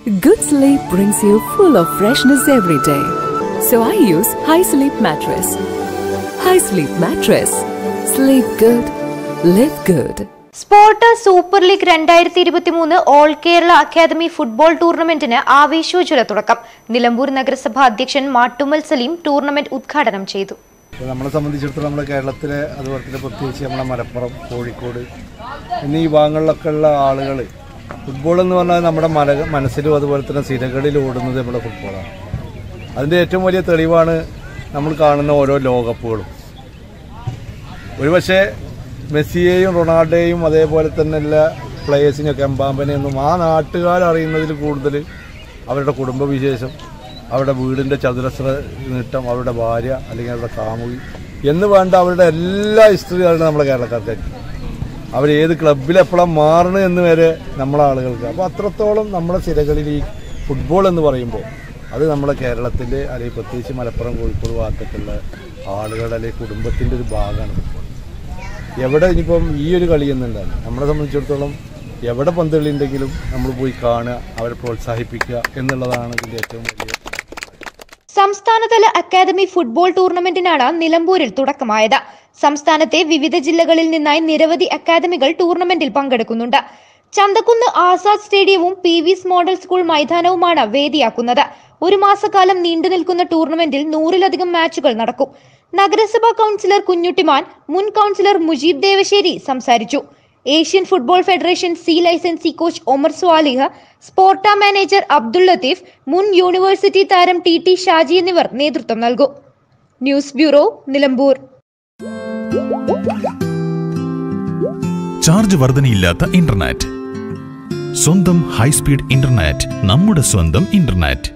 Good sleep brings you full of freshness every day. So I use High Sleep Mattress. High Sleep Mattress. Sleep good. Live good. Sport super league രണ്ടായിരത്തി ഇരുപത്തി മൂന്ന് all Kerala academy football ടൂർണമെന്റിന് ആവേശോജ്വല തുടക്കം നിലമ്പൂർ നഗരസഭ അധ്യക്ഷൻ Mattumal Saleem tournament ഉദ്ഘാടനം ചെയ്തു ഇപ്പോൾ നമ്മളെ സംബന്ധിച്ചിടത്തോളം നമ്മുടെ കേരളത്തിലെ അതുപോലെ തന്നെ പ്രത്യേകിച്ച് നമ്മുടെ മലപ്പുറം കോഴിക്കോട് എന്നീ ഭാഗങ്ങളിലൊക്കെ ഉള്ള ആളുകൾ ഫുട്ബോൾ എന്ന് പറഞ്ഞാൽ നമ്മുടെ മല മനസ്സിലും അതുപോലെ തന്നെ സിരകളിൽ ഓടുന്നത് നമ്മുടെ ഫുട്ബോളാണ് അതിൻ്റെ ഏറ്റവും വലിയ തെളിവാണ് നമ്മൾ കാണുന്ന ഓരോ ലോകകപ്പുകളും ഒരുപക്ഷെ മെസ്സിയെയും റൊണാൾഡോയെയും അതേപോലെ തന്നെ എല്ലാ പ്ലേയേഴ്സിനെയൊക്കെ എംബാമ്പനെയൊന്നും ആ നാട്ടുകാർ അറിയുന്നതിൽ കൂടുതൽ അവരുടെ കുടുംബവിശേഷം അവരുടെ വീടിൻ്റെ ചതുരശ്ര നീട്ടം അവരുടെ ഭാര്യ അല്ലെങ്കിൽ അവരുടെ കാമുകി എന്ന് വേണ്ട അവരുടെ എല്ലാ ഹിസ്റ്ററിയാണ് നമ്മുടെ കേരളക്കാർക്ക് അവർ ഏത് ക്ലബിൽ എപ്പോഴാണ് മാറണം എന്ന് വരെ നമ്മളെ ആളുകൾക്ക് അപ്പോൾ അത്രത്തോളം നമ്മുടെ സിരകളിൽ ഈ ഫുട്ബോൾ എന്ന് പറയുമ്പോൾ അത് നമ്മുടെ കേരളത്തിൽ അല്ലെങ്കിൽ പ്രത്യേകിച്ച് മലപ്പുറം കോഴിക്കോട് ഭാഗത്തൊക്കെയുള്ള ആളുകളുടെ അല്ലെങ്കിൽ കുടുംബത്തിൻ്റെ ഒരു ഭാഗമാണ് ഫുട്ബോൾ എവിടെ ഇനിയിപ്പം ഈ ഒരു കളി എന്നുണ്ടാണ് നമ്മളെ സംബന്ധിച്ചിടത്തോളം എവിടെ പന്തുകളി ഉണ്ടെങ്കിലും നമ്മൾ പോയി കാണുക അവരെ പ്രോത്സാഹിപ്പിക്കുക എന്നുള്ളതാണ് ഇതിൻ്റെ ഏറ്റവും വലിയ സംസ്ഥാനതല അക്കാദമി ഫുട്ബോൾ ടൂർണമെന്റിനാണ് നിലമ്പൂരിൽ തുടക്കമായത് സംസ്ഥാനത്തെ വിവിധ ജില്ലകളിൽ നിന്നായി നിരവധി അക്കാദമികൾ ടൂർണമെന്റിൽ പങ്കെടുക്കുന്നുണ്ട് ചന്തക്കുന്ന് ആസാദ് സ്റ്റേഡിയവും പി വിസ് മോഡൽ സ്കൂൾ മൈതാനവുമാണ് വേദിയാക്കുന്നത് ഒരു മാസക്കാലം നീണ്ടു നിൽക്കുന്ന ടൂർണമെന്റിൽ നൂറിലധികം മാച്ചുകൾ നടക്കും നഗരസഭാ കൗൺസിലർ കുഞ്ഞുട്ടിമാൻ മുൻ കൗൺസിലർ മുജീബ് ദേവശ്ശേരി സംസാരിച്ചു Asian football federation C licensee coach Omar Swalih sport manager Abdul Latheef മുൻ യൂണിവേഴ്സിറ്റി താരം ടി ടി ഷാജി എന്നിവർ നേതൃത്വം നൽകും ന്യൂസ് ബ്യൂറോ നിലമ്പൂർ ചാർജ് വർധനയില്ലാത്ത ഇന്റർനെറ്റ് സ്വന്തം ഹൈസ്പീഡ് ഇന്റർനെറ്റ് നമ്മുടെ സ്വന്തം ഇന്റർനെറ്റ്